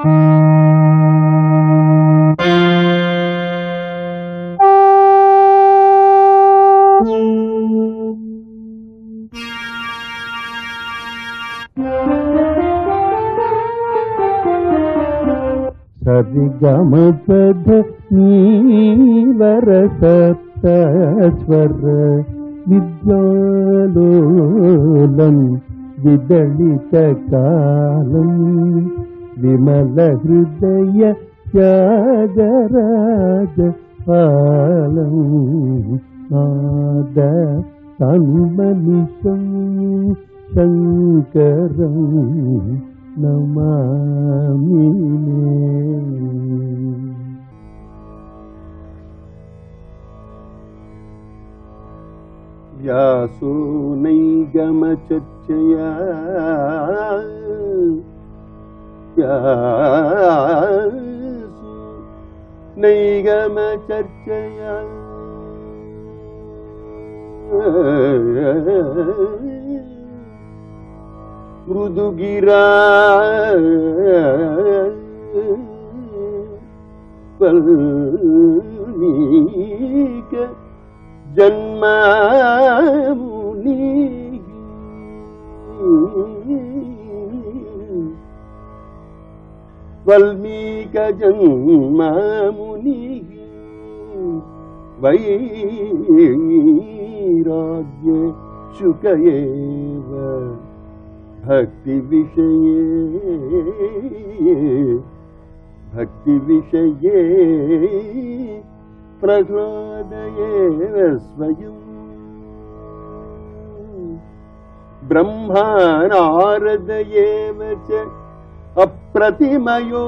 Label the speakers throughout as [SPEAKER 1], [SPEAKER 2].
[SPEAKER 1] సరిగమ పద నీవర సప్తస్వర విద్యాలోలం విదళిత కాలం విమల హృదయ త్యాగరాజ పాలం నాద తన్మనిషం శంకరం నమామి వ్యాసో నైగమ చర్చయా వ్యాసో నైగమ చర్చయా మృదుగిరా వల్మీక జన్మముని వల్మీక జన్మముని వైరాగ్య శుకయేవ భక్తి విషయే భక్తి విషయే ప్రహ్లాదయేవ స్వయం బ్రహ్మానారదయేవ చ అప్రతిమయో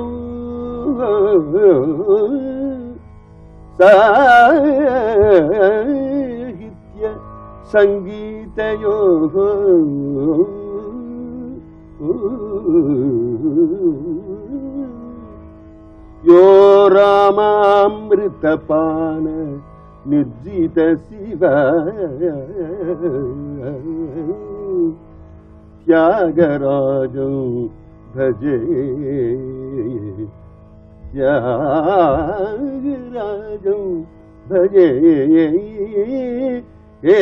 [SPEAKER 1] సాహిత్య సంగీతయో యో రామామృతపాన నిర్జిత శివ త్యాగరాజం భజే త్యాగరాజం భజే ఏ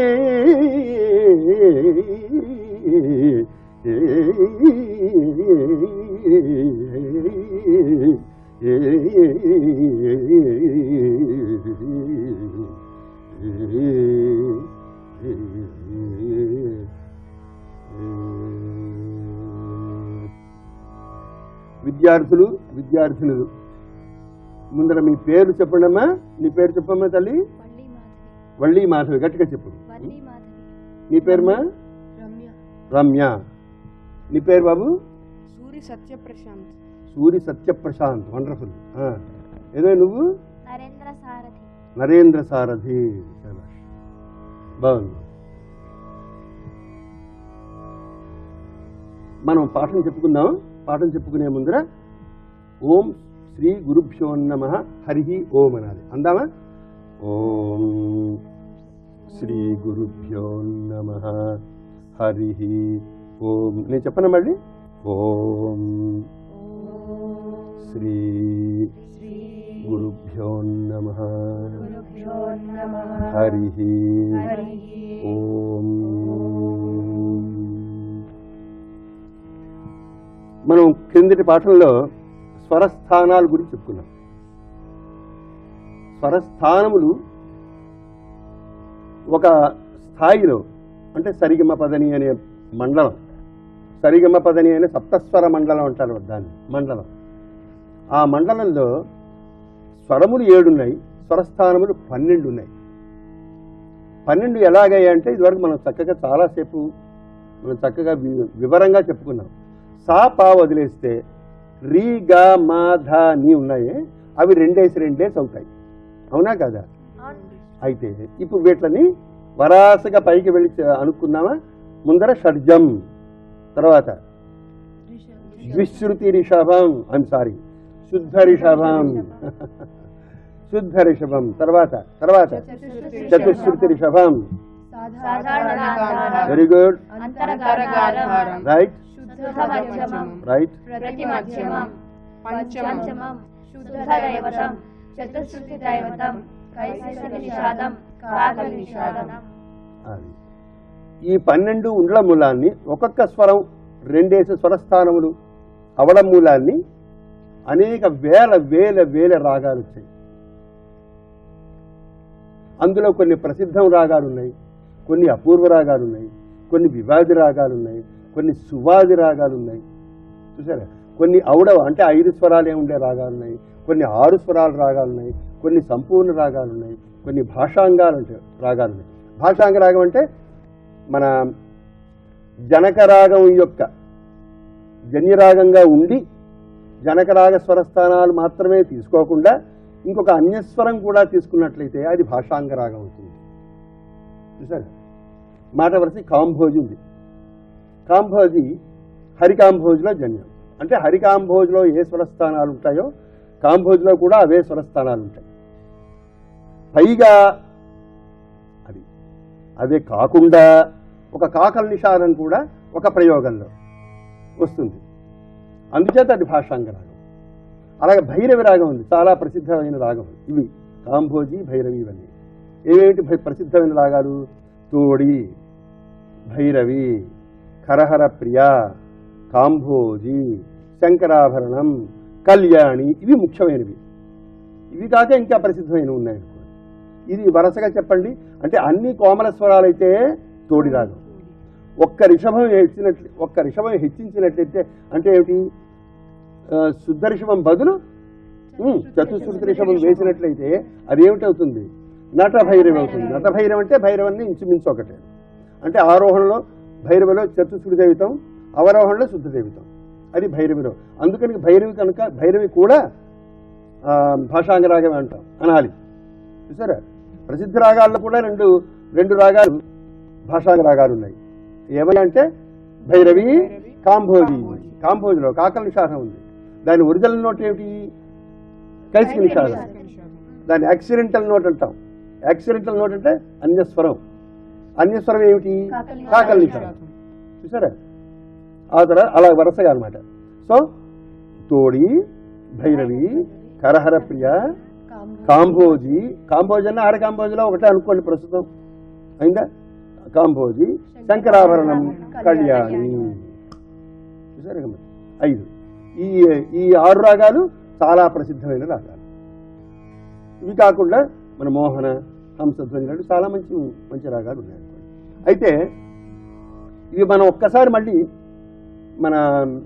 [SPEAKER 1] విద్యార్థులు విద్యార్థినులు ముందర మీ పేరు చెప్పండి అమ్మా నీ పేరు చెప్పమ్మా తల్లి
[SPEAKER 2] వల్లి మాధవి
[SPEAKER 1] వల్లి మాధవి గట్టిగా చెప్పు
[SPEAKER 2] వల్లి మాధవి
[SPEAKER 1] నీ పేరుమా
[SPEAKER 3] రమ్య
[SPEAKER 1] రమ్య నీ పేరు బాబు
[SPEAKER 3] సూరి సత్యప్రశాంత్
[SPEAKER 1] సూరి సత్యప్రశాంత్ వండర్ఫుల్ ఏదో నువ్వు
[SPEAKER 2] నరేంద్ర సారథి
[SPEAKER 1] నరేంద్ర సారథి శభాష్. బాగుంది మనం పాఠం చెప్పుకుందాం పాఠం చెప్పుకునే ముందర ఓం శ్రీ గురుభ్యో నమ హరి ఓం అనాలి అందామా ఓం శ్రీ గురుభ్యో నమ హరి ఓం నేను చెప్పను మళ్ళీ ఓం శ్రీ గురుభ్యో నమ హరి ఓం మనం క్రిందటి పాఠంలో స్వరస్థానాల గురించి చెప్పుకున్నాం స్వరస్థానములు ఒక స్థాయిలో అంటే సరిగమ పదని అనే మండలం సరిగమ పదని అనే సప్తస్వర మండలం అంటారు దాన్ని మండలం ఆ మండలంలో స్వరములు ఏడున్నాయి స్వరస్థానములు పన్నెండు ఉన్నాయి పన్నెండు ఎలాగయ్యాయి అంటే ఇదివరకు మనం చక్కగా చాలాసేపు మనం చక్కగా వి- వివరంగా చెప్పుకున్నాం సా పా వదిలేస్తే రీ గా మా ధ నీ ఉన్నాయి అవి రెండేసి రెండేసి అవుతాయి అవునా కదా అయితే ఇప్పుడు వీటిని వరాసగా పైకి వెళ్ళి చ- అనుకున్నామా ముందర షడ్జం తర్వాత ద్విశ్రుతి రిషభం ఐమ్ సారీ శుద్ధ రిషభం శుద్ధ రిషభం తర్వాత తర్వాత చతుశ్రుతి రిషభం వెరీ గుడ్
[SPEAKER 2] అంతరగారం
[SPEAKER 1] రైట్
[SPEAKER 2] శుద్ధ మధ్యమం
[SPEAKER 1] రైట్
[SPEAKER 2] ప్రతి మధ్యమం
[SPEAKER 3] పంచమం
[SPEAKER 2] పంచమం శుద్ధ దైవతం చతుశ్రుతి దైవతం కైసిక నిషాదం కాక నిషాదం
[SPEAKER 1] అది ఈ పన్నెండు ఉండ్ల మూలాన్ని ఒక్కొక్క స్వరం రెండేసి స్వరస్థానములు అవడం మూలాన్ని అనేక వేల వేల వేల రాగాలు వచ్చాయి అందులో కొన్ని ప్రసిద్ధం రాగాలు ఉన్నాయి కొన్ని అపూర్వ రాగాలు ఉన్నాయి కొన్ని వివాది రాగాలు ఉన్నాయి కొన్ని సువాది రాగాలు ఉన్నాయి చూసారా కొన్ని ఔడవ అంటే ఐదు స్వరాలే ఉండే రాగాలు ఉన్నాయి కొన్ని ఆరు స్వరాల రాగాలు ఉన్నాయి కొన్ని సంపూర్ణ రాగాలు ఉన్నాయి కొన్ని భాషాంగాలు అంటే రాగాలు ఉన్నాయి భాషాంగ రాగం అంటే మన జనక రాగం యొక్క జన్యరాగంగా ఉండి జనకరాగ స్వరస్థానాలు మాత్రమే తీసుకోకుండా ఇంకొక అన్యస్వరం కూడా తీసుకున్నట్లయితే అది భాషాంగ రాగం అవుతుంది చూసారా మాట వరసి కాంభోజి ఉంది కాంభోజి హరికాంభోజిలో జన్యం అంటే హరికాంభోజిలో ఏ స్వరస్థానాలు ఉంటాయో కాంభోజిలో కూడా అవే స్వరస్థానాలు ఉంటాయి పైగా అది అదే కాకుండా ఒక కాకల నిషాదం కూడా ఒక ప్రయోగంలో వస్తుంది అందుచేత అది భాషాంగ రాగం అలాగే భైరవి రాగం ఉంది చాలా ప్రసిద్ధమైన రాగం ఇవి కాంభోజి భైరవి ఇవన్నీ ఏవేంటి భై- ప్రసిద్ధమైన రాగాలు తోడి భైరవి కరహర ప్రియ కాంభోజి శంకరాభరణం కళ్యాణి ఇవి ముఖ్యమైనవి ఇవి కాక ఇంకా ప్రసిద్ధమైనవి ఉన్నాయి అనుకోండి ఇది వరుసగా చెప్పండి అంటే అన్ని కోమల స్వరాలైతే తోడి రాగం ఒక్క రిషభం హెచ్చినట్లు ఒక్క రిషభం హెచ్చించినట్లయితే అంటే ఏమిటి ఆ, శుద్ధ రిషభం బదులు ఉమ్, చతుశ్రుతి రిషభం వేసినట్లయితే అదేమిటవుతుంది నట భైరవి అవుతుంది నట భైరవం అంటే భైరవాన్ని ఇంచుమించు ఒకటే అంటే ఆరోహణలో భైరవిలో చతుశ్రుతి దేవితం అవరోహణలో శుద్ధ దేవితం అది భైరవిలో అందుకని భైరవి కనుక భైరవి కూడా ఆ, భాషాంగ రాగమే అంటాం అనాలి చూసారా ప్రసిద్ధ రాగాల్లో కూడా రెండు రెండు రాగాలు భాషాంగ రాగాలు ఉన్నాయి ఏమని అంటే భైరవి కాంభోజి కాంభోజిలో కాకల నిషాదం ఉంది దాని ఒరిజినల్ నోట్ ఏమిటి కైసిక నిషాదం దాన్ని యాక్సిడెంటల్ నోట్ అంటాం యాక్సిడెంటల్ నోట్ అంటే అన్యస్వరం అన్యస్వరం ఏమిటి
[SPEAKER 2] కాకల నిషాదం.
[SPEAKER 1] కాకల నిషాదం చూసారా ఆ తర్వాత అలా వరుసగా అనమాట సో తోడి భైరవి కరహర ప్రియ కాంభోజి కాంభోజి అన్న ఆడ కాంభోజిలో ఒకటే అనుకోండి ప్రస్తుతం అయిందా కాంభోజి శంకరాభరణం కళ్యాణి చూసారా గమ్మత్? ఐదు ఈ ఈ ఆరు రాగాలు చాలా ప్రసిద్ధమైన రాగాలు ఇవి కాకుండా మన మోహన హంసధ్వని లాంటి చాలా మంచి మంచి రాగాలు ఉన్నాయి అనుకోండి అయితే ఇవి మనం ఒక్కసారి మళ్ళీ మన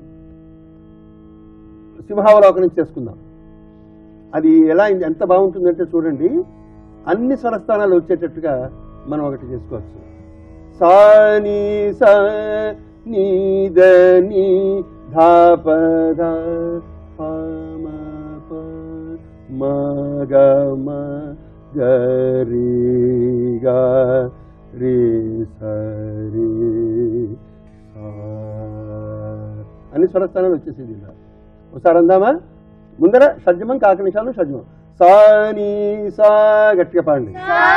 [SPEAKER 1] సింహావలోకనం చేసుకుందాం అది ఎలా అయింది ఎంత బాగుంటుందంటే చూడండి అన్ని స్వరస్థానాలు వచ్చేటట్టుగా మనం ఒకటి చేసుకోవచ్చు సా నీ స నీ ద నీ ధా ప ధ ప మ ప మ గ మ గ రి గ రి స రి సా. అన్ని స్వరస్థానాలు వచ్చేసింది ఇలా ఒకసారి అందామా ముందర షడ్జమం కాకనిషాలు షడ్జమం సా నీ సా గట్టిగా పాడండి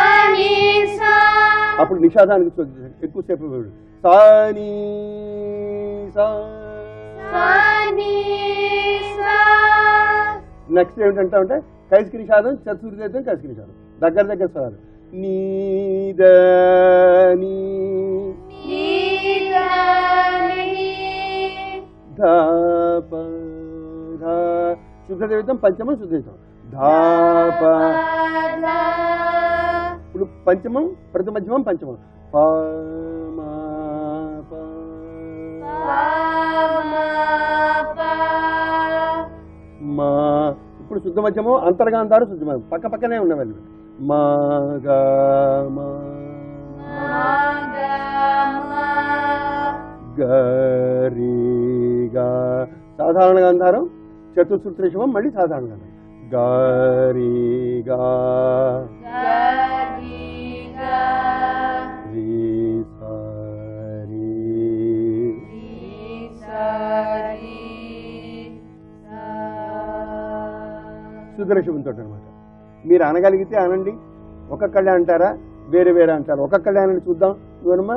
[SPEAKER 1] అప్పుడు నిషాదానికి చూ- ఎక్కువసేపు వేడు. సా నీ సా నెక్స్ట్ ఏమిటంటా అంటే కైసికి నిషాదం చతుర్థం కైసికి నిషాదం దగ్గర దగ్గర స్వరాలు నీ ద నీ ధ ప ధ శుద్ధ దేవితం పంచమం శుద్ధ దేవితం ధా ప ఇప్పుడు పంచమం ప్రతి మధ్యమం పంచమం ప మ ప మా ఇప్పుడు శుద్ధ మధ్యమం అంతర్గాంధారు శుద్ధ మధ్యం పక్క పక్కనే ఉన్నవన్నీ మా గా మా గరిగా సాధారణ గాంధారం చతుశ్రుతి రిషభం మళ్ళీ సాధారణ గాంధారం గరిగా రీ సారి శుద్ధ రిషభంతో అనమాట మీరు అనగలిగితే అనండి ఒక్కొక్కళ్ళే అంటారా వేరే వేరే అంటారు ఒక్కొక్కళ్ళే అనండి చూద్దాం ఇవనమ్మా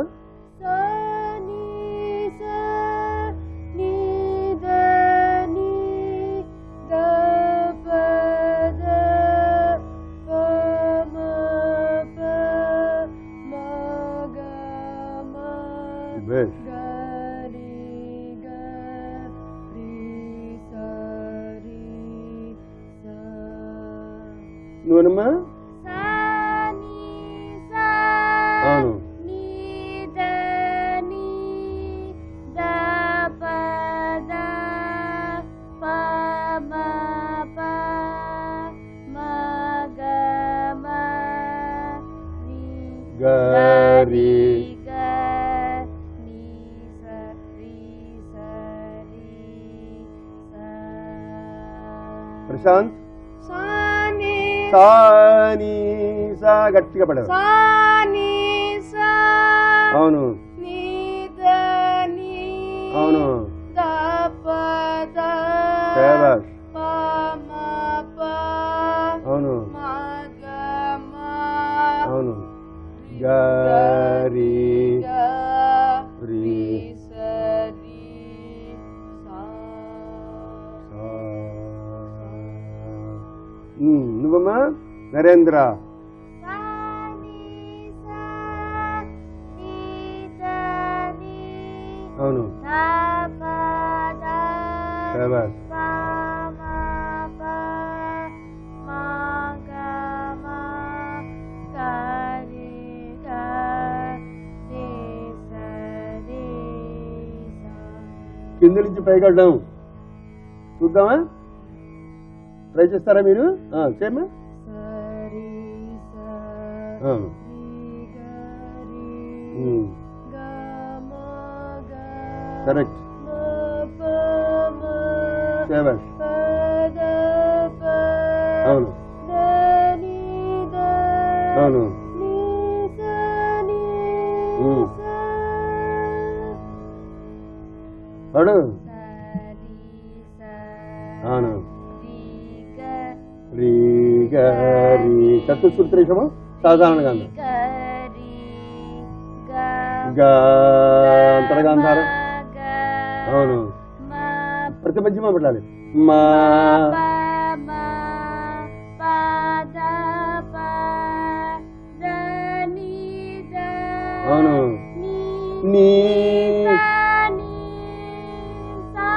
[SPEAKER 1] నువ్వునమ్మా
[SPEAKER 2] సా నీ సా
[SPEAKER 1] అవును
[SPEAKER 2] నీ ద నీ ద ప ద ప మ ప మ గ మ నీ
[SPEAKER 1] గరి
[SPEAKER 2] గ నీ స రి స రి స
[SPEAKER 1] ప్రశాంత్
[SPEAKER 3] సాని
[SPEAKER 1] సాని సా గట్టిగా పడవు
[SPEAKER 3] సాని సా
[SPEAKER 1] అవును
[SPEAKER 3] నీ ద నీ
[SPEAKER 1] అవును
[SPEAKER 3] ద ప ద
[SPEAKER 1] శభాష్
[SPEAKER 3] ప మ ప
[SPEAKER 1] అవును
[SPEAKER 3] మ గ మ
[SPEAKER 1] అవును గరి
[SPEAKER 3] గ
[SPEAKER 1] రి
[SPEAKER 3] రి స రి సా
[SPEAKER 1] ఉమ్, నువ్వమ్మా నరేంద్ర
[SPEAKER 2] సా నీ సా నీ ద నీ
[SPEAKER 1] అవును
[SPEAKER 2] ద ప ద
[SPEAKER 1] శభాష్
[SPEAKER 2] ప మ ప మ గ మ గ రి గ రి స రి స
[SPEAKER 1] కింద నుంచి పైకి వెళ్ళడం చూద్దామా ట్రై చేస్తారా మీరు ఆ, చేయమ్మా
[SPEAKER 3] సరి స
[SPEAKER 1] ఆ,
[SPEAKER 3] రి గ రి
[SPEAKER 1] ఉమ్,
[SPEAKER 3] గ మ గ
[SPEAKER 1] కరెక్ట్
[SPEAKER 3] మ ప మ
[SPEAKER 1] శభాష్
[SPEAKER 3] ప ద ప
[SPEAKER 1] అవును
[SPEAKER 3] ద ని ద
[SPEAKER 1] అవును
[SPEAKER 3] ని స ని
[SPEAKER 1] ఉమ్.
[SPEAKER 3] స
[SPEAKER 1] పడు
[SPEAKER 2] సరి స
[SPEAKER 1] అవును
[SPEAKER 2] రి గ
[SPEAKER 1] రీ గరి చతుశ్రుత్రేషము సాధారణంగా ఉంది.
[SPEAKER 2] గ రి గ
[SPEAKER 1] గా అంతరగాంధారం
[SPEAKER 2] గ
[SPEAKER 1] అవును
[SPEAKER 2] మ
[SPEAKER 1] ప్రతి మధ్యమ పెట్టాలి మా
[SPEAKER 2] ప మ ప ద ప ద ని ద
[SPEAKER 1] అవును
[SPEAKER 2] ని
[SPEAKER 1] నీ
[SPEAKER 2] స ని స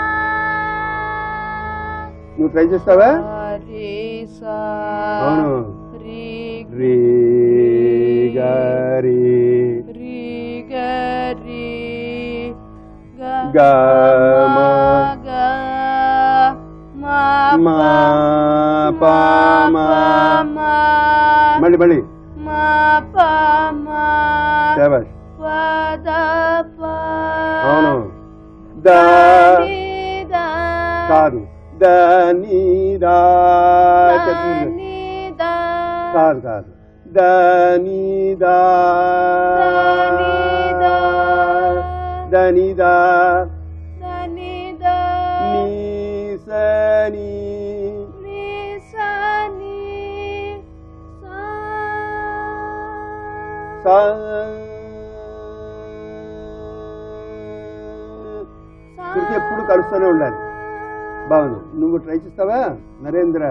[SPEAKER 1] నువ్వు ట్రై చేస్తావా
[SPEAKER 3] రి స
[SPEAKER 1] అవును
[SPEAKER 3] రి
[SPEAKER 1] రీ గరి
[SPEAKER 3] రి గ రి గ
[SPEAKER 1] గ మ
[SPEAKER 3] గ మ
[SPEAKER 1] మా
[SPEAKER 3] ప
[SPEAKER 1] ప మా
[SPEAKER 3] మ
[SPEAKER 1] మళ్ళీ మళ్ళీ
[SPEAKER 3] మ ప మ
[SPEAKER 1] శభాష్
[SPEAKER 3] ప ద ప
[SPEAKER 1] అవును ద
[SPEAKER 3] ని ద
[SPEAKER 1] కాదు ద నీ దా చతుర్
[SPEAKER 3] ని ద
[SPEAKER 1] కాదు కాదు ద నీ దా
[SPEAKER 3] ని ద
[SPEAKER 1] ద నీ దా
[SPEAKER 3] ద ని ద
[SPEAKER 1] నీ స నీ
[SPEAKER 3] ని స ని స
[SPEAKER 1] సా శృతి ఎప్పుడు కలుస్తూనే ఉండాలి బాగుంది నువ్వు ట్రై చేస్తావా నరేంద్ర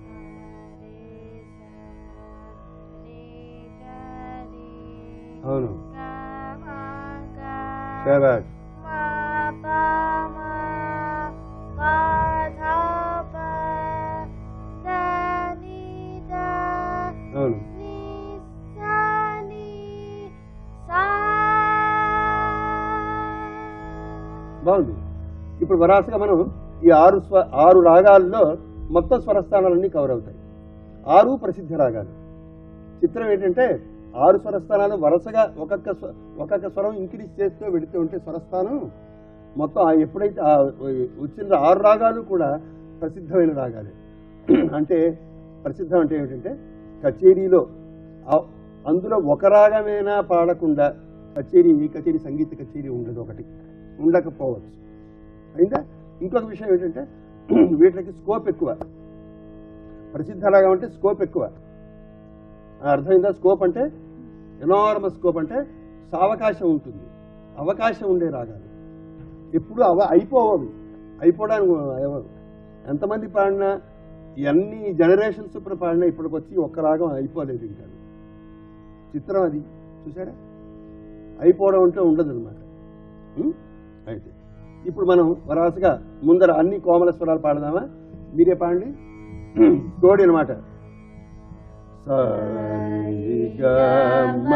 [SPEAKER 1] అవును శభాష్ అవును బాగుంది ఇప్పుడు వరాసగా మనం ఈ ఆరు స్వ ఆరు రాగాల్లో మొత్తం స్వరస్థానాలన్నీ కవర్ అవుతాయి ఆరు ప్రసిద్ధ రాగాలు చిత్రం ఏంటంటే ఆరు స్వరస్థానాలు వరుసగా ఒక్కొక్క స్వ- ఒక్కొక్క స్వరం ఇంక్రీజ్ చేస్తూ వెళుతూ ఉంటే స్వరస్థానం మొత్తం ఆ ఎప్పుడైతే ఆ వచ్చిన ఆరు రాగాలు కూడా ప్రసిద్ధమైన రాగాలే అంటే ప్రసిద్ధం అంటే ఏమిటంటే కచేరీలో ఆ- అందులో ఒక రాగమైనా పాడకుండా కచేరీ కచేరీ సంగీత కచేరీ ఉండదు ఒకటి ఉండకపోవచ్చు అయిందా ఇంకొక విషయం ఏంటంటే వీటికి స్కోప్ ఎక్కువ ప్రసిద్ధ రాగం అంటే స్కోప్ ఎక్కువ ఆ అర్థమైందా స్కోప్ అంటే ఎనార్మస్ స్కోప్ అంటే సావకాశం ఉంటుంది అవకాశం ఉండే రాగాలు ఎప్పుడు అవ అయిపోవాలి అయిపోవడానికి ఎవరు ఎంతమంది పాడినా ఎన్ని జనరేషన్స్ ఇప్పుడు పాడినా ఇప్పటికి వచ్చి ఒక్క రాగం అయిపోలేదు ఇంకా చిత్రం అది చూసారా అయిపోవడం అంటే ఉండదు అనమాట అయితే ఇప్పుడు మనం వరాసగా ముందర అన్ని కోమల స్వరాలు పాడదామా మీరే పాడండి తోడి అనమాట సరి గ మ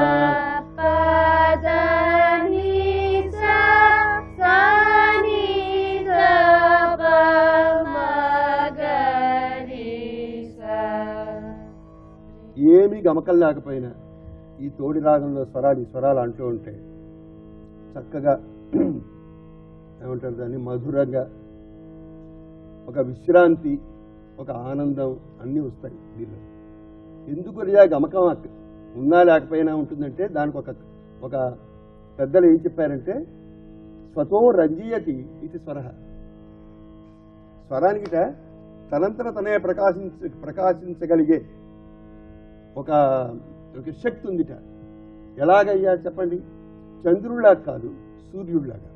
[SPEAKER 1] ఏమి గమకం లేకపోయినా ఈ తోడి రాగంలో స్వరాలు ఈ స్వరాలు అంటూ ఉంటే చక్కగా ఏమంటారు దాన్ని మధురంగా ఒక విశ్రాంతి ఒక ఆనందం అన్నీ వస్తాయి దీనిలో ఎందుకు రియా గమకం అక్- ఉన్నా లేకపోయినా ఉంటుందంటే దానికి ఒక ఒక పెద్దలు ఏం చెప్పారంటే స్వతో రంజీయతి ఇది స్వర స్వరానికిట తనంతట తనే ప్రకాశించ ప్రకాశించగలిగే ఒక ఒక శక్తి ఉందిట ఎలాగయ్యా చెప్పండి చంద్రుడిలాగా కాదు సూర్యుడిలాగా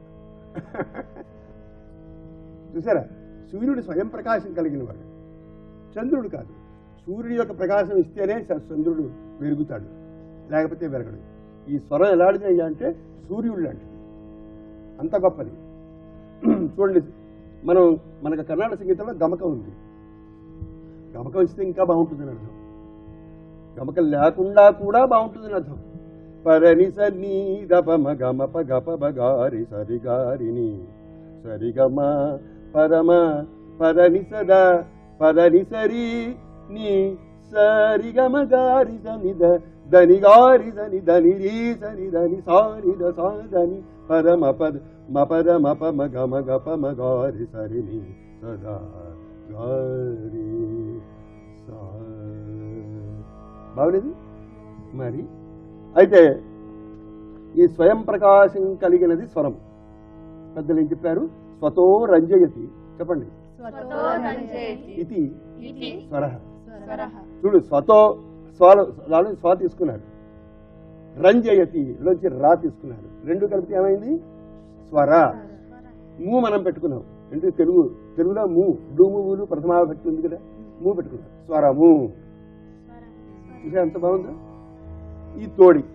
[SPEAKER 1] చూసారా సూర్యుడు స్వయం ప్రకాశం కలిగిన వాడు చంద్రుడు కాదు సూర్యుడి యొక్క ప్రకాశం ఇస్తేనే చ- చంద్రుడు వెలుగుతాడు లేకపోతే వెరగడు ఈ స్వరం ఎలాంటిది అయ్యా అంటే సూర్యుడు లాంటిది అంత గొప్పది చూడండి మనం మనకు కర్ణాటక సంగీతంలో గమకం ఉంది గమకం ఇస్తే ఇంకా బాగుంటుంది అర్థం గమకం లేకుండా కూడా బాగుంటుంది అర్థం పరని సన్ని గపమ గమప గప బగారి సరిగారిని సరిగమ పరమ పరని సద పదని సరి ని సరిగమ గారి సనిద దని గారి సని దని రీ సని దని సాని ద సా దని పరమ పద మ పద మ ప మ గ మ గ ప మ గారి సరిని సదా గారి సా బాగలేదు మరి అయితే ఈ స్వయం ప్రకాశం కలిగినది స్వరం పెద్దలు ఏం చెప్పారు స్వతో రంజయతి చెప్పండి ఇది స్వర చూడు స్వతో స్వాలు దాని స్వ తీసుకున్నారు రంజయతి లోంచి రా తీసుకున్నారు రెండు కలిపితే ఏమైంది స్వర మూ మనం పెట్టుకున్నాం అంటే తెలుగు తెలుగులో మూ డూము ఊలు ప్రథమాభక్తి ఉంది కదా మూ పెట్టుకున్నాం స్వరము చూసా ఎంత బాగుందో ఈ తోడి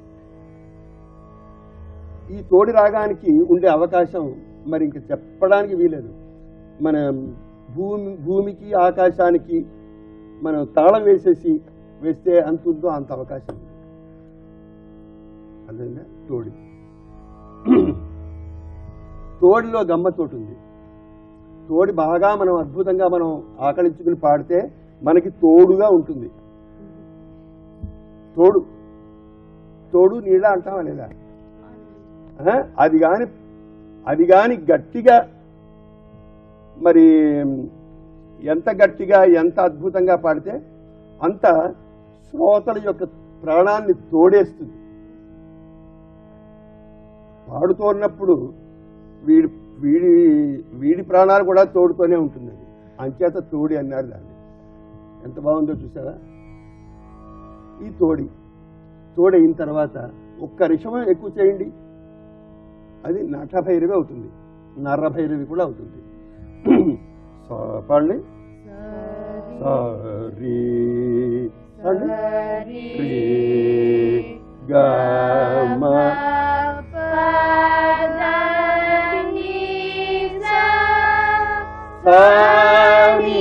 [SPEAKER 1] ఈ తోడి రాగానికి ఉండే అవకాశం మరి ఇంక చెప్పడానికి వీలేదు మన భూమి భూమికి ఆకాశానికి మనం తాళం వేసేసి వేస్తే అంత ఉందో అంత అవకాశం ఉంది అర్థమైందా తోడి తోడిలో గమ్మతోటి ఉంది తోడి బాగా మనం అద్భుతంగా మనం ఆకలించుకుని పాడితే మనకి తోడుగా ఉంటుంది తోడు తోడు నీళ్ళ అంటామా లేదా ఆ? అది కాని అది కాని గట్టిగా మరి ఎంత గట్టిగా ఎంత అద్భుతంగా పాడితే అంత శ్రోతల యొక్క ప్రాణాన్ని తోడేస్తుంది పాడుతున్నప్పుడు వీడి వీడి వీడి ప్రాణాలు కూడా తోడుతూనే ఉంటుంది అది అంచేత తోడి అన్నారు దాన్ని ఎంత బాగుందో చూసారా ఈ తోడి తోడి అయిన తర్వాత ఒక్క రిషమం ఎక్కువ చేయండి అది నటభైరవి అవుతుంది నరభైరవి కూడా అవుతుంది సా- పాడండి సరి పాడండి రి గ మ సా ని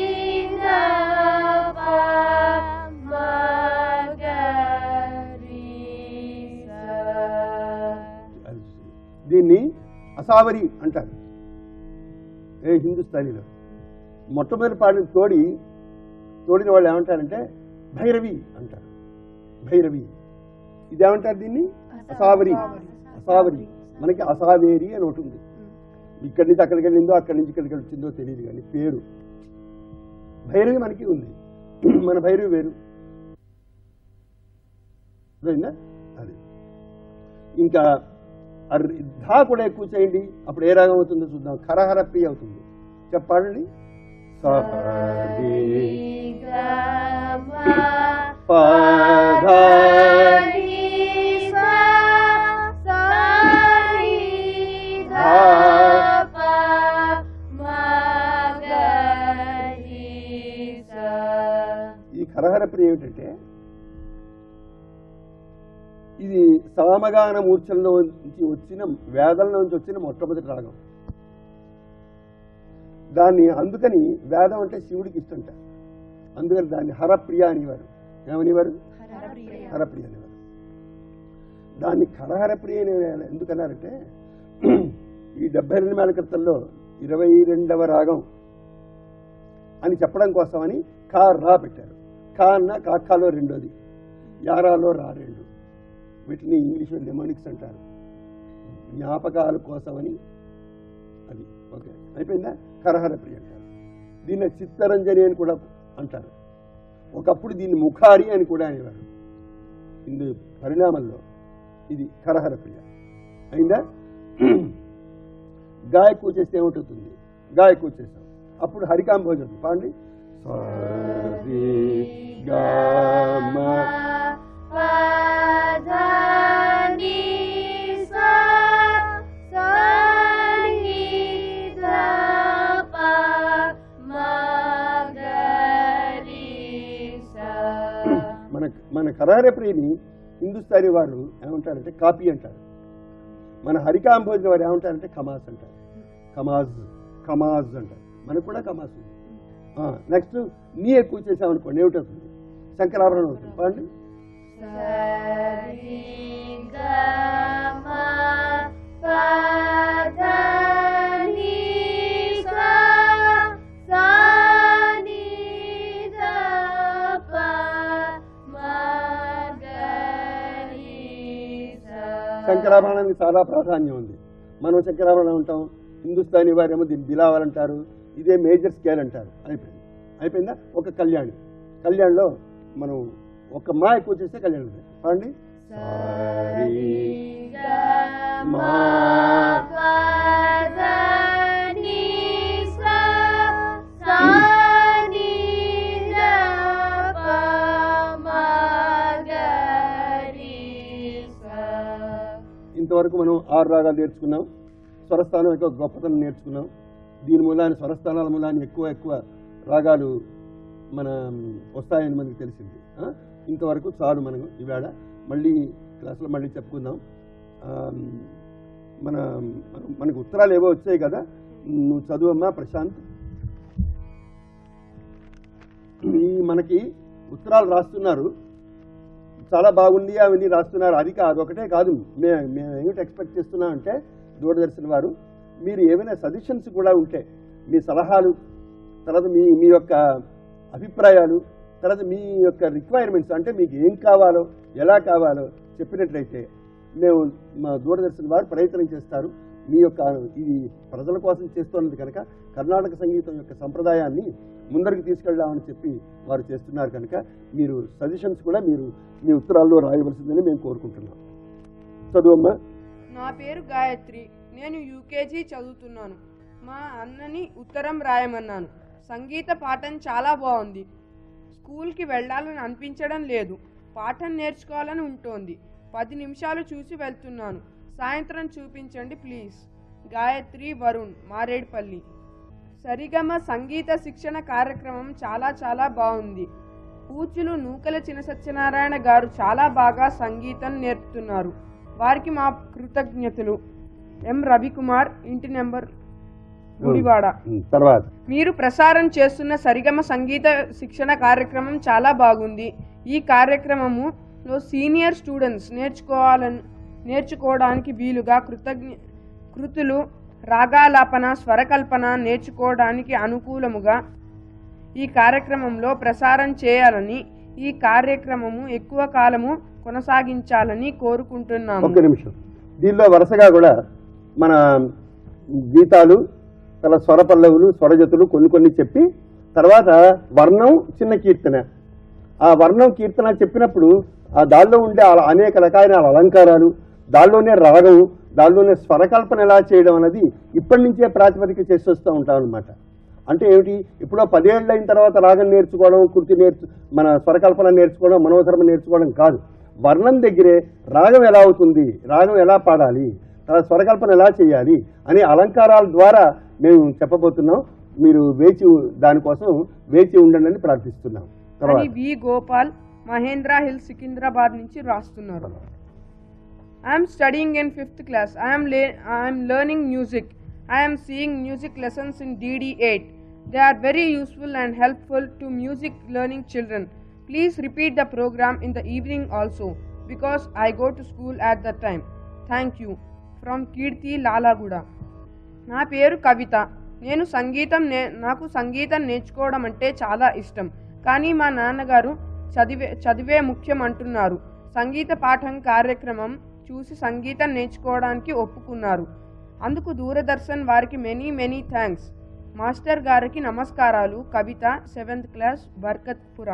[SPEAKER 1] దీన్ని అసావరి అంటారు ఏ హిందుస్థానీలో మొట్టమొదటి పాడిన తోడి తోడిన వాళ్ళు ఏమంటారంటే భైరవి అంటారు భైరవి ఇదేమంటారు దీన్ని అసావరి అసావరి మనకి అసావేరి అని ఒకటి ఉంది ఇక్కడి నుంచి అక్కడికి వెళ్ళిందో అక్కడి నుంచి ఇక్కడికి వచ్చిందో తెలియదు కానీ పేరు భైరవి మనకి ఉంది మన భైరవి వేరు అర్థమైందా అది ఇంకా అర్- ధా కూడా ఎక్కువ చేయండి అప్పుడు ఏ రాగం అవుతుందో చూద్దాం ఖరహర ప్రియ అవుతుంది చెప్పాడండి సహరి పధ ఈ ఖరహర ప్రియ ఏమిటంటే ఇది సామగాన మూర్ఛల్లో నుంచి వచ్చిన వేదంలో నుంచి వచ్చిన మొట్టమొదటి రాగం దాన్ని అందుకని వేదం అంటే శివుడికి ఇష్టంట అందుకని దాన్ని హరప్రియ అనేవారు ఏమనేవారు హరప్రియ అనేవారు దాన్ని కరహరప్రియ అని ఎందుకన్నారంటే ఈ డెబ్బై రెండు వేల క్రితంలో ఇరవై రెండవ రాగం అని చెప్పడం కోసమని కా రా పెట్టారు కా అన్న కాకాలో రెండోది యారాలో రా రెండు వీటిని ఇంగ్లీష్లో లెమోనిక్స్ అంటారు జ్ఞాపకాల కోసమని అది ఓకే అయిపోయిందా కరహర ప్రియ అంటారు దీన్ని చిత్తరంజని అని కూడా అంటారు ఒకప్పుడు దీన్ని ముఖారి అని కూడా అనేవారు ఇందు పరిణామంలో ఇది కరహర ప్రియ అయిందా గాయకు చేస్తే ఏమిటవుతుంది గాయకు చేసాం అప్పుడు హరికాంభోజనం పాండి సరి గా మ
[SPEAKER 2] పదని సా సని ధప మగరి సా
[SPEAKER 1] మన మన కరారే ప్రియని హిందుస్థానీ వారు ఏమంటారంటే కాపీ అంటారు మన హరికాంభోజన వారు ఏమంటారంటే కమాస్ అంటారు కమాజ్ కమాజ్ అంటారు మనకు కూడా కమాస్ ఉంది నెక్స్ట్ నీ ఎక్కువ చేసామనుకోండి ఏమిటవుతుంది శంకరాభరణం అవుతుంది పాండి
[SPEAKER 2] సరి గమ పదని సా సని ధప మగరి సా
[SPEAKER 1] శంకరాభరణానికి చాలా ప్రాధాన్యం ఉంది మనం శంకరాభరణం అంటాం హిందుస్థానీ వారేమో దీన్ని బిలావల్ అంటారు ఇదే మేజర్ స్కేల్ అంటారు అయిపోయింది అయిపోయిందా ఒక కళ్యాణి కళ్యాణ్లో మనం ఒక మా ఎక్కువ చేస్తే కళ్యాణం అవుతుంది. పాడండి
[SPEAKER 2] మా పదని సా సని ధప మగరి సా
[SPEAKER 1] ఇంతవరకు మనం ఆరు రాగాలు నేర్చుకున్నాం స్వరస్థానం యొక్క గొప్పతనం నేర్చుకున్నాం దీని మూలాన్ని స్వరస్థానాల మూలాన్ని ఎక్కువ ఎక్కువ రాగాలు మన వస్తాయని మనకు తెలిసింది ఆ? ఇంతవరకు చాలు మనం ఈవేళ మళ్ళీ క్లాసులో మళ్ళీ చెప్పుకుందాం ఆ, మన మన- మనకు ఉత్తరాలు ఏవో వచ్చాయి కదా నువ్వు చదువమ్మా ప్రశాంత్ ఈ మనకి ఉత్తరాలు రాస్తున్నారు చాలా బాగుంది అవన్నీ రాస్తున్నారు అది కాదు ఒకటే కాదు మేము మేము ఏమిటి ఎక్స్పెక్ట్ చేస్తున్నాం అంటే దూరదర్శన్ వారు మీరు ఏమైనా సజెషన్స్ కూడా ఉంటే మీ సలహాలు తర్వాత మీ మీ యొక్క అభిప్రాయాలు తర్వాత మీ యొక్క రిక్వైర్మెంట్స్ అంటే మీకు ఏం కావాలో ఎలా కావాలో చెప్పినట్లయితే మేము మా దూరదర్శన్ వారు ప్రయత్నం చేస్తారు మీ యొక్క ఇది ప్రజల కోసం చేస్తున్నది కనుక కర్ణాటక సంగీతం యొక్క సంప్రదాయాన్ని ముందరికి తీసుకెళ్దామని చెప్పి వారు చేస్తున్నారు కనుక మీరు సజెషన్స్ కూడా మీరు మీ ఉత్తరాల్లో రాయవలసిందని మేము కోరుకుంటున్నాం చదువమ్మా
[SPEAKER 3] నా పేరు గాయత్రి నేను యూకేజీ చదువుతున్నాను మా అన్నని ఉత్తరం రాయమన్నాను సంగీత పాఠం చాలా బాగుంది స్కూల్కి వెళ్ళాలని అనిపించడం లేదు పాఠం నేర్చుకోవాలని ఉంటోంది పది నిమిషాలు చూసి వెళ్తున్నాను సాయంత్రం చూపించండి ప్లీజ్ గాయత్రి వరుణ్ మారేడ్పల్లి సరిగమ సంగీత శిక్షణ కార్యక్రమం చాలా చాలా బాగుంది పూజ్యులు నూకల చిన సత్యనారాయణ గారు చాలా బాగా సంగీతం నేర్పుతున్నారు వారికి మా కృతజ్ఞతలు ఎం రవికుమార్ ఇంటి నెంబర్ గుడివాడ
[SPEAKER 1] ఉమ్, తర్వాత
[SPEAKER 3] మీరు ప్రసారం చేస్తున్న సరిగమ సంగీత శిక్షణ కార్యక్రమం చాలా బాగుంది ఈ కార్యక్రమములో సీనియర్ స్టూడెంట్స్ నేర్చుకోవాలని నేర్చుకోవడానికి వీలుగా కృతజ్ఞ కృతులు రాగాలాపన స్వరకల్పన నేర్చుకోవడానికి అనుకూలముగా ఈ కార్యక్రమంలో ప్రసారం చేయాలని ఈ కార్యక్రమము ఎక్కువ కాలము కొనసాగించాలని కోరుకుంటున్నాము
[SPEAKER 1] ఒక్క నిమిషం దీనిలో వరుసగా కూడా మన గీతాలు తర్వాత స్వరపల్లవులు స్వరజతులు కొన్ని కొన్ని చెప్పి తర్వాత వర్ణం చిన్న కీర్తన ఆ వర్ణం కీర్తన చెప్పినప్పుడు ఆ దానిలో ఉండే ఆ అనేక రకాలైన అలంకారాలు దానిలోనే రాగం దానిలోనే స్వరకల్పన ఎలా చేయడం అనేది ఇప్పటి నుంచే ప్రాతిపదిక చేసి వస్తూ ఉంటాం అనమాట అంటే ఏమిటి ఇప్పుడో పదేళ్ళు అయిన తర్వాత రాగం నేర్చుకోవడం కృతి నేర్చు మన స్వరకల్పన నేర్చుకోవడం మనోధర్మ నేర్చుకోవడం కాదు వర్ణం దగ్గరే రాగం ఎలా అవుతుంది రాగం ఎలా పాడాలి తర్వాత స్వరకల్పన ఎలా చేయాలి అనే అలంకారాల ద్వారా మేము చెప్పబోతున్నాం మీరు వేచి దానికోసం వేచి ఉండండి అని ప్రార్థిస్తున్నాం
[SPEAKER 3] అని
[SPEAKER 1] తర్వాత
[SPEAKER 3] వి గోపాల్ మహేంద్ర హిల్ సికింద్రాబాద్ నుంచి రాస్తున్నారు I'm studying in fifth class I'm I'm learning music I'm seeing music lessons in DD eight they are very useful and helpful to music learning children Please repeat the program in the evening also because I go to school at that time. Thank you. From Kirti Lalaguda. నా పేరు కవిత నేను సంగీతం నే నాకు సంగీతం నేర్చుకోవడం అంటే చాలా ఇష్టం కానీ మా నాన్నగారు చదివే చదివే ముఖ్యం అంటున్నారు సంగీత పాఠం కార్యక్రమం చూసి సంగీతం నేర్చుకోవడానికి ఒప్పుకున్నారు అందుకు దూరదర్శన్ వారికి మెనీ మెనీ థ్యాంక్స్ మాస్టర్ గారికి నమస్కారాలు కవిత సెవెంత్ క్లాస్ బర్కత్పుర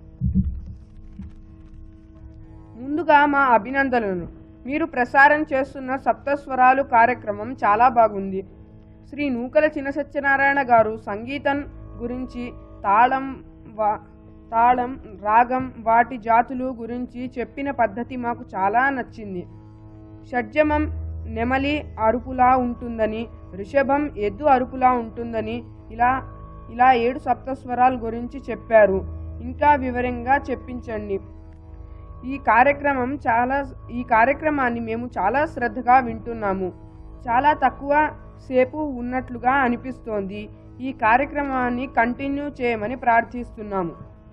[SPEAKER 3] ముందుగా మా అభినందనలు మీరు ప్రసారం చేస్తున్న సప్తస్వరాలు కార్యక్రమం చాలా బాగుంది శ్రీ నూకల చిన సత్యనారాయణ గారు సంగీతం గురించి తాళం వా తాళం రాగం వాటి జాతులు గురించి చెప్పిన పద్ధతి మాకు చాలా నచ్చింది షడ్జమం నెమలి అరుపులా ఉంటుందని రిషభం ఎద్దు అరుపులా ఉంటుందని ఇలా ఇలా ఏడు సప్తస్వరాల గురించి చెప్పారు ఇంకా వివరంగా చెప్పించండి ఈ కార్యక్రమం చాలా ఈ కార్యక్రమాన్ని మేము చాలా శ్రద్ధగా వింటున్నాము చాలా తక్కువ సేపు ఉన్నట్లుగా అనిపిస్తోంది ఈ కార్యక్రమాన్ని కంటిన్యూ చేయమని ప్రార్థిస్తున్నాము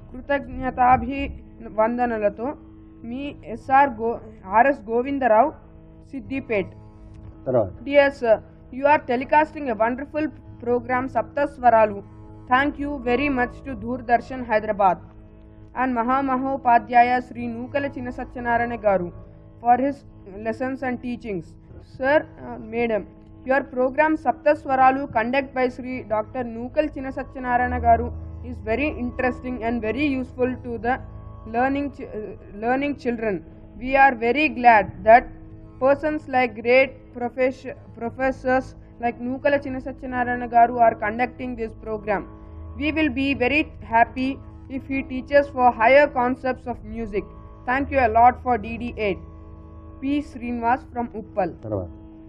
[SPEAKER 3] కృతజ్ఞతాభివందనలతో మీ ఎస్ఆర్ గో ఆర్ఎస్ గోవిందరావు సిద్దిపేట్
[SPEAKER 1] తర్వాత
[SPEAKER 3] Dear sir, you are telecasting a wonderful program Saptaswaralu. Thank you very much to Doordarshan Hyderabad and Mahamahopadhyaya Sri Nukala Chinna Satyanarayana Garu for his lessons and teachings. Sir, uh, Madam, your program Saptaswaralu conducted by Sri Dr. Nukal Chinna Satyanarayana Garu is very interesting and very useful to the learning ch- uh, learning children. We are very glad that persons like great profes- professors like Nukala Chinna Satyanarayana Garu are conducting this program. We will be very happy if he teaches for higher concepts of music. Thank you a lot for DD8. P. Srinivas from Uppal.
[SPEAKER 1] తర్వాత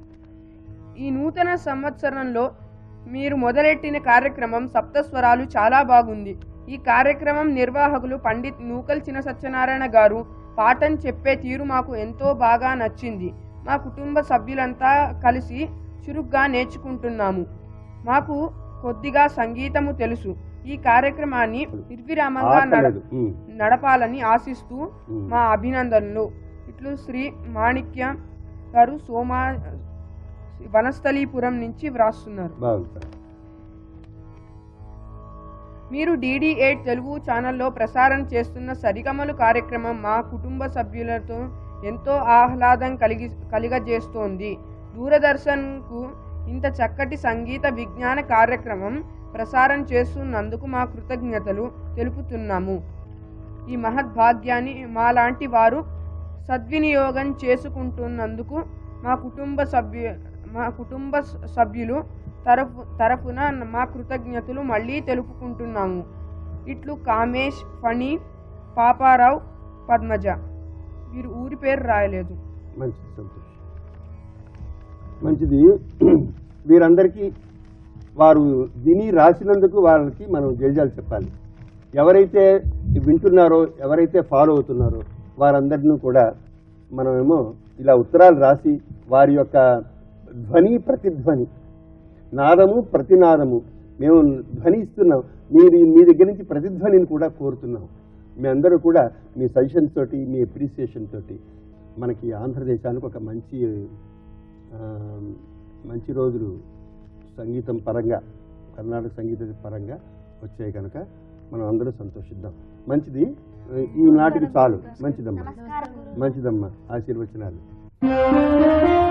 [SPEAKER 3] ఈ నూతన సంవత్సరంలో మీరు మొదలెట్టిన కార్యక్రమం సప్తస్వరాలు చాలా బాగుంది ఈ కార్యక్రమం నిర్వాహకులు పండిత్ నూకల్ చిన సత్యనారాయణ గారు పాఠం చెప్పే తీరు మాకు ఎంతో బాగా నచ్చింది మా కుటుంబ సభ్యులంతా కలిసి చురుగ్గా నేర్చుకుంటున్నాము మాకు కొద్దిగా సంగీతము తెలుసు ఈ కార్యక్రమాన్ని నిర్విరామంగా నడ
[SPEAKER 1] ఆకలేదు ఉమ్.
[SPEAKER 3] నడపాలని ఆశిస్తూ
[SPEAKER 1] మ్మ్.
[SPEAKER 3] మా అభినందనలు ఇట్లు శ్రీ మాణిక్య గారు సోమా వనస్థలీపురం నుంచి వ్రాస్తున్నారు
[SPEAKER 1] బాగుంది సార్
[SPEAKER 3] మీరు డీడీ ఎయిట్ తెలుగు ఛానల్లో ప్రసారం చేస్తున్న సరిగమలు కార్యక్రమం మా కుటుంబ సభ్యులతో ఎంతో ఆహ్లాదం కలిగి కలిగజేస్తోంది దూరదర్శన్కు ఇంత చక్కటి సంగీత విజ్ఞాన కార్యక్రమం ప్రసారం చేస్తున్నందుకు మా కృతజ్ఞతలు తెలుపుతున్నాము ఈ మహద్భాగ్యాన్ని మాలాంటి వారు సద్వినియోగం చేసుకుంటున్నందుకు మా కుటుంబ సభ్యు మా కుటుంబ స- సభ్యులు తరపు తరపున మా కృతజ్ఞతలు మళ్ళీ తెలుపుకుంటున్నాము ఇట్లు కామేష్ ఫణి పాపారావు పద్మజ వీరు ఊరి పేరు రాయలేదు
[SPEAKER 1] మంచిది సంతోషం మంచిది వీరందరికీ వారు విని రాసినందుకు వాళ్ళకి మనం జైజాలు చెప్పాలి ఎవరైతే వింటున్నారో ఎవరైతే ఫాలో అవుతున్నారో వారందరినీ కూడా మనమేమో ఇలా ఉత్తరాలు రాసి వారి యొక్క ధ్వని ప్రతిధ్వని నాదము ప్రతినాదము మేము ధ్వని ఇస్తున్నాం మీరు మీ దగ్గర నుంచి ప్రతిధ్వనిని కూడా కోరుతున్నాం మీ అందరూ కూడా మీ సజెషన్ తోటి మీ అప్రిసియేషన్ తోటి మనకి ఆంధ్రదేశానికి ఒక మంచి ఆ, మంచి రోజులు సంగీతం పరంగా కర్ణాటక సంగీత పరంగా వచ్చాయి కనుక మనం అందరూ సంతోషిద్దాం మంచిది ఈ నాటికి చాలు మంచిదమ్మా మంచిదమ్మా ఆశీర్వచనాలు